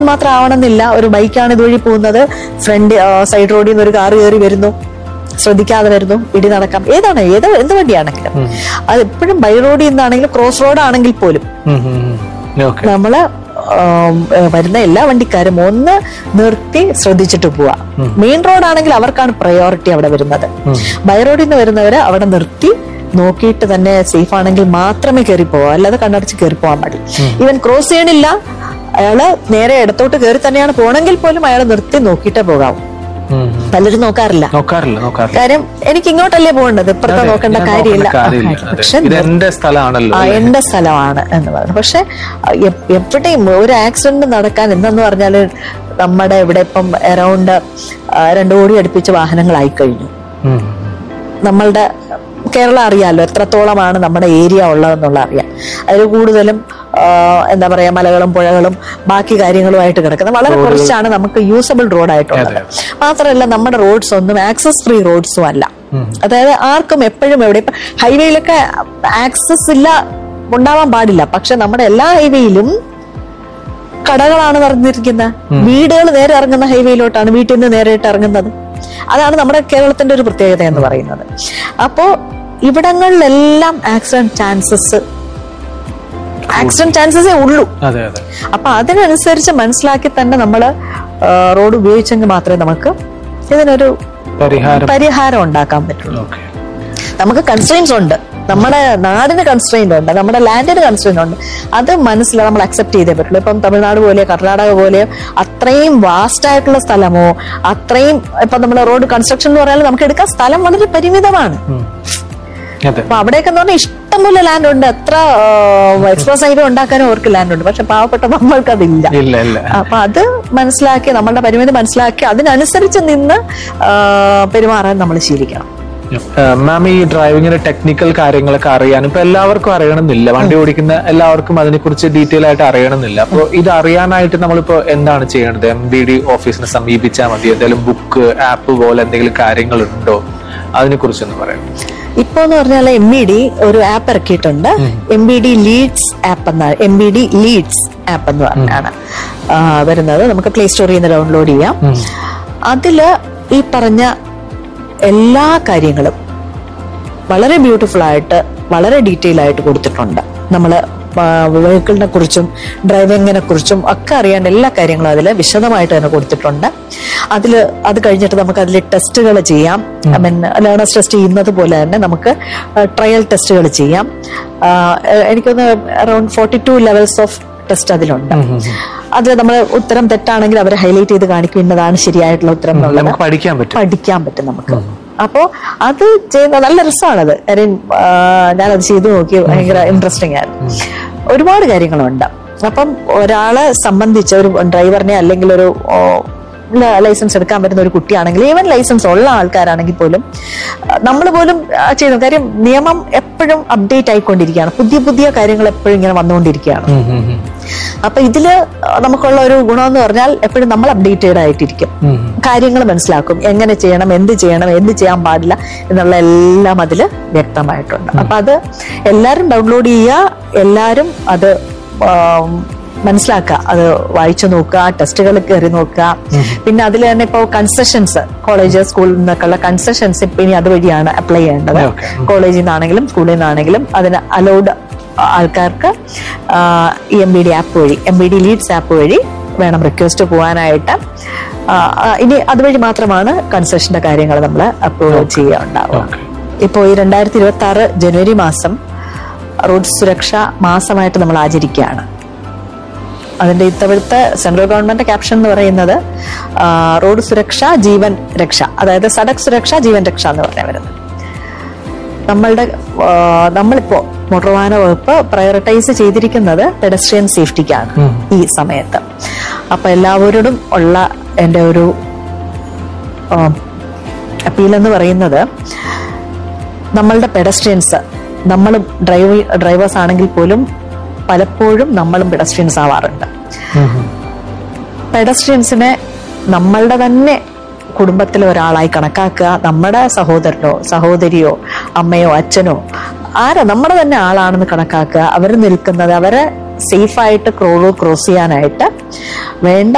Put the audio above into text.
മാത്രം ആവണമെന്നില്ല ഒരു ബൈക്കാണ് ഇതുവഴി പോകുന്നത് ഫ്രണ്ട് സൈഡ് റോഡിൽ നിന്ന് ഒരു കാർ കയറി വരുന്നു ശ്രദ്ധിക്കാതെ വരുന്നു ഇടി നടക്കാം ഏതാണ് ഏത് എന്ത് വണ്ടിയാണെങ്കിലും അത് എപ്പോഴും ബൈ റോഡിൽ നിന്നാണെങ്കിലും ക്രോസ് റോഡ് ആണെങ്കിൽ പോലും ഓക്കെ നമ്മള് ആം, ഏ, വരുന്ന എല്ലാ വണ്ടിക്കാരും ഒന്ന് നിർത്തി ശ്രദ്ധിച്ചിട്ട് പോവാ മെയിൻ റോഡാണെങ്കിൽ അവർക്കാണ് പ്രയോറിറ്റി അവിടെ വരുന്നത് ബൈ റോഡിൽ നിന്ന് വരുന്നവര് അവിടെ നിർത്തി നോക്കിയിട്ട് തന്നെ സേഫ് ആണെങ്കിൽ മാത്രമേ കയറി പോവാ അല്ലാതെ കണ്ണടച്ച് കയറി പോകാൻ പാടില്ല ഇവൻ ക്രോസ് ചെയ്യണില്ല അയാള് നേരെ ഇടത്തോട്ട് കയറി തന്നെയാണ് പോണെങ്കിൽ പോലും അയാൾ നിർത്തി നോക്കിയിട്ടേ പോകാവൂ പലരും നോക്കാറില്ല നോക്കാറില്ല നോക്കാറില്ല കാര്യം എനിക്ക് ഇങ്ങോട്ടല്ലേ പോകേണ്ടത് ഇപ്പുറത്തെ അതെ, നോക്കേണ്ട ഞാൻ കാര്യമില്ല നോക്കേണ്ട കാര്യമില്ല. ആ, അതെ. പക്ഷെ ഇത് എന്റെ സ്ഥലമാണല്ലോ ആ എന്റെ സ്ഥലമാണ് എന്ന് പറഞ്ഞു പക്ഷെ എ- എവിടെയും ഒരു ആക്സിഡന്റ് നടക്കാൻ എന്തെന്ന് പറഞ്ഞാല് നമ്മുടെ ഇവിടെ ഇപ്പം അറൗണ്ട് രണ്ടു കോടി അടുപ്പിച്ച് വാഹനങ്ങളായി കഴിഞ്ഞു ഉം. നമ്മളുടെ കേരളം അറിയാലോ എത്രത്തോളമാണ് നമ്മുടെ ഏരിയ ഉള്ളതെന്നുള്ള അറിയാം അതിൽ കൂടുതലും ആ, എന്താ പറയാ മലകളും പുഴകളും ബാക്കി കാര്യങ്ങളുമായിട്ട് കിടക്കുന്നത് വളരെ കുറച്ചാണ് നമുക്ക് യൂസബിൾ റോഡായിട്ടുള്ളത് മാത്രമല്ല നമ്മുടെ റോഡ്സ് ഒന്നും ആക്സസ് ഫ്രീ റോഡ്സും അല്ല അതായത് ആർക്കും എപ്പോഴും എവിടെ ഇപ്പൊ ഹൈവേയിലൊക്കെ ആക്സസ് ഇല്ല ഉണ്ടാവാൻ പാടില്ല പക്ഷെ നമ്മുടെ എല്ലാ ഹൈവേയിലും കടകളാണ് നിറഞ്ഞിരിക്കുന്നത് വീടുകൾ നേരെ ഇറങ്ങുന്ന ഹൈവേയിലോട്ടാണ് വീട്ടിൽ നിന്ന് നേരിട്ട് ഇറങ്ങുന്നത് അതാണ് നമ്മുടെ കേരളത്തിന്റെ ഒരു പ്രത്യേകത എന്ന് പറയുന്നത് അപ്പോ ഇവിടങ്ങളിലെല്ലാം ആക്സിഡന്റ് ചാൻസസ് ആക്സിഡന്റ് ചാൻസസേ ഉള്ളൂ അതെ അതെ അപ്പൊ അതിനനുസരിച്ച് മനസ്സിലാക്കി തന്നെ നമ്മൾ റോഡ് ഉപയോഗിച്ചെങ്കിൽ മാത്രമേ നമുക്ക് ഇതിനൊരു പരിഹാരം പരിഹാരം ഉണ്ടാക്കാൻ പറ്റുള്ളൂ ഓക്കെ നമുക്ക് കൺസ്ട്രെയിൻസ് ഉണ്ട് നമ്മുടെ നാടിന് കൺസ്ട്രെയിന്റ് ഉണ്ട് നമ്മുടെ ലാൻഡിന് കൺസ്ട്രെയിന്റ് ഉണ്ട് അത് മനസ്സിൽ നമ്മൾ അക്സെപ്റ്റ് ചെയ്തേ പറ്റുള്ളൂ ഇപ്പം തമിഴ്നാട് പോലെ കർണാടക പോലെ അത്രയും വാസ്റ്റ് ആയിട്ടുള്ള സ്ഥലമോ അത്രയും ഇപ്പൊ നമ്മൾ റോഡ് കൺസ്ട്രക്ഷൻ എന്ന് പറഞ്ഞാൽ നമുക്ക് എടുക്കാൻ സ്ഥലം വളരെ പരിമിതമാണ് അതെ അപ്പൊ അവിടെയൊക്കെ എന്ന് പറഞ്ഞാൽ ഇഷ്ടംപോലെ ലാൻഡ് ഉണ്ട് എത്ര എക്സ്പ്രസ് ഹൈവേ ഉണ്ടാക്കാനും അവർക്ക് ലാൻഡ് ഉണ്ട് പക്ഷെ പാവപ്പെട്ട നമ്മൾക്ക് അതില്ല ഇല്ല ഇല്ല അപ്പൊ അത് മനസ്സിലാക്കി നമ്മളുടെ പരിമിതി മനസ്സിലാക്കി അതിനനുസരിച്ച് നിന്ന് ആ, പെരുമാറാൻ നമ്മൾ ശീലിക്കണം മാം ഈ ഡ്രൈവിങ്ങിന്റെ ടെക്നിക്കൽ കാര്യങ്ങളൊക്കെ അറിയാൻ ഇപ്പൊ എല്ലാവർക്കും അറിയണമെന്നില്ല വണ്ടി ഓടിക്കുന്ന എല്ലാവർക്കും അതിനെക്കുറിച്ച് ഡീറ്റെയിൽ ആയിട്ട് അറിയണമെന്നില്ല അപ്പോൾ ഇത് അറിയാനായിട്ട് നമ്മളിപ്പോ എന്താണ് ചെയ്യേണ്ടത് എം ബി ഡി ഓഫീസിനെ സമീപിച്ചാൽ മതി എന്തെങ്കിലും ബുക്ക് ആപ്പ് പോലെ എന്തെങ്കിലും കാര്യങ്ങളുണ്ടോ അതിനെ കുറിച്ചൊന്ന് പറയാം ഇപ്പൊ എന്ന് പറഞ്ഞാൽ എം ബി ഡി ഒരു ആപ്പ് ഇറക്കിയിട്ടുണ്ട് M B D leads app എന്നാണ് M B D leads app എന്ന് പറഞ്ഞാണ് ആ, വരുന്നത് നമുക്ക് പ്ലേ സ്റ്റോറിൽ നിന്ന് ഡൗൺലോഡ് ചെയ്യാം അതില് ഈ പറഞ്ഞ എല്ലാ കാര്യങ്ങളും വളരെ ബ്യൂട്ടിഫുൾ ആയിട്ട് വളരെ ഡീറ്റെയിൽ ആയിട്ട് കൊടുത്തിട്ടുണ്ട് നമ്മൾ വെഹിക്കിളിനെ കുറിച്ചും ഡ്രൈവിങ്ങിനെ കുറിച്ചും ഒക്കെ അറിയേണ്ട എല്ലാ കാര്യങ്ങളും അതിൽ വിശദമായിട്ട് തന്നെ കൊടുത്തിട്ടുണ്ട് അതിൽ അത് കഴിഞ്ഞിട്ട് നമുക്ക് അതിൽ ടെസ്റ്റുകൾ ചെയ്യാം ഐ മീൻ ലേണേഴ്സ് ടെസ്റ്റ് ചെയ്യുന്നത് പോലെ തന്നെ നമുക്ക് ട്രയൽ ടെസ്റ്റുകൾ ചെയ്യാം ആ, എനിക്കൊന്ന് around forty two levels of test അതിലുണ്ട് അത് നമ്മൾ ഉത്തരം തെറ്റാണെങ്കിൽ അവർ ഹൈലൈറ്റ് ചെയ്ത് കാണിക്കുന്നതാണ് ശരിയായിട്ടുള്ള ഉത്തരം എന്നുള്ളത് നമുക്ക് പഠിക്കാൻ പറ്റും പഠിക്കാൻ പറ്റും നമുക്ക് അപ്പോ അത് ചെയ്യുന്ന നല്ല രസമാണത് കാര്യം ആ, ഞാനത് ചെയ്തു നോക്കി ഭയങ്കര ഇൻട്രസ്റ്റിംഗ് ആയിരുന്നു ഒരുപാട് കാര്യങ്ങളുണ്ട് അപ്പം ഒരാളെ സംബന്ധിച്ച് ഒരു ഡ്രൈവറിനെ അല്ലെങ്കിൽ ഒരു ലൈസൻസ് എടുക്കാൻ പറ്റുന്ന ഒരു കുട്ടിയാണെങ്കിൽ ഈവൻ ലൈസൻസ് ഉള്ള ആൾക്കാരാണെങ്കിൽ പോലും നമ്മൾ പോലും ആ, ചെയ്യുന്നു കാര്യം നിയമം എപ്പോഴും അപ്ഡേറ്റ് ആയിക്കൊണ്ടിരിക്കുകയാണ് പുതിയ പുതിയ കാര്യങ്ങൾ എപ്പോഴും ഇങ്ങനെ വന്നുകൊണ്ടിരിക്കുകയാണ് ഉം, ഉം, ഉം. അപ്പൊ ഇതില് നമുക്കുള്ള ഒരു ഗുണം എന്ന് പറഞ്ഞാൽ എപ്പോഴും നമ്മൾ അപ്ഡേറ്റഡ് ആയിട്ടിരിക്കും ഉം. കാര്യങ്ങൾ മനസ്സിലാക്കും എങ്ങനെ ചെയ്യണം എന്ത് ചെയ്യണം എന്ത് ചെയ്യാൻ പാടില്ല എന്നുള്ള എല്ലാം അതിൽ വ്യക്തമായിട്ടുണ്ട് അപ്പൊ അത് എല്ലാരും ഡൗൺലോഡ് ചെയ്യുക എല്ലാരും അത് ആം, മനസ്സിലാക്കുക അത് വായിച്ചു നോക്കുക ടെസ്റ്റുകൾ കയറി നോക്കുക പിന്നെ അതിൽ തന്നെ ഇപ്പോൾ കൺസെഷൻസ് കോളേജ് സ്കൂളിൽ നിന്നൊക്കെയുള്ള കൺസെഷൻസ് ഇപ്പൊ ഇനി അതുവഴിയാണ് അപ്ലൈ ചെയ്യേണ്ടത് Okay. കോളേജിൽ നിന്നാണെങ്കിലും സ്കൂളിൽ നിന്നാണെങ്കിലും അതിന് അലൗഡ് ആൾക്കാർക്ക് ഈ എം ബി ഡി ആപ്പ് വഴി M B D leads app വഴി വേണം റിക്വസ്റ്റ് പോകാനായിട്ട് ആ, ആ, ഇനി അതുവഴി മാത്രമാണ് കൺസെഷന്റെ കാര്യങ്ങൾ നമ്മൾ അപ്രൂവ് ചെയ്യുക ഉണ്ടാവുക Okay. ഇപ്പോൾ ഈ രണ്ടായിരത്തി ഇരുപത്തി ആറ് ജനുവരി മാസം റോഡ് സുരക്ഷ മാസമായിട്ട് നമ്മൾ ആചരിക്കുകയാണ് അതിന്റെ ഇത്തവണത്തെ സെൻട്രൽ ഗവൺമെന്റ് ക്യാപ്ഷൻ എന്ന് പറയുന്നത് ആ, റോഡ് സുരക്ഷ ജീവൻ രക്ഷ അതായത് സടക് സുരക്ഷ ജീവൻ രക്ഷ എന്ന് പറഞ്ഞാൽ വരുന്നത് നമ്മളുടെ ആ, നമ്മളിപ്പോ മോട്ടോർ വാഹന വകുപ്പ് പ്രയോറിറ്റൈസ് ചെയ്തിരിക്കുന്നത് പെഡസ്ട്രിയൻ സേഫ്റ്റിക്കാണ് ഈ സമയത്ത് അപ്പൊ എല്ലാവരോടും ഉള്ള എൻ്റെ ഒരു അപ്പീൽ എന്ന് പറയുന്നത് നമ്മളുടെ പെഡസ്ട്രിയൻസ് നമ്മളും ഡ്രൈവ് ഡ്രൈവേഴ്സ് ആണെങ്കിൽ പോലും പലപ്പോഴും നമ്മളും പെഡസ്ട്രിയൻസ് ആവാറുണ്ട് പെഡസ്ട്രിയൻസിനെ നമ്മളുടെ തന്നെ കുടുംബത്തിലെ ഒരാളായി കണക്കാക്കുക നമ്മുടെ സഹോദരനോ സഹോദരിയോ അമ്മയോ അച്ഛനോ ആരോ നമ്മുടെ തന്നെ ആളാണെന്ന് കണക്കാക്കുക അവർ നിൽക്കുന്നത് അവരെ സേഫായിട്ട് ക്രോവ് ക്രോസ് ചെയ്യാനായിട്ട് വേണ്ട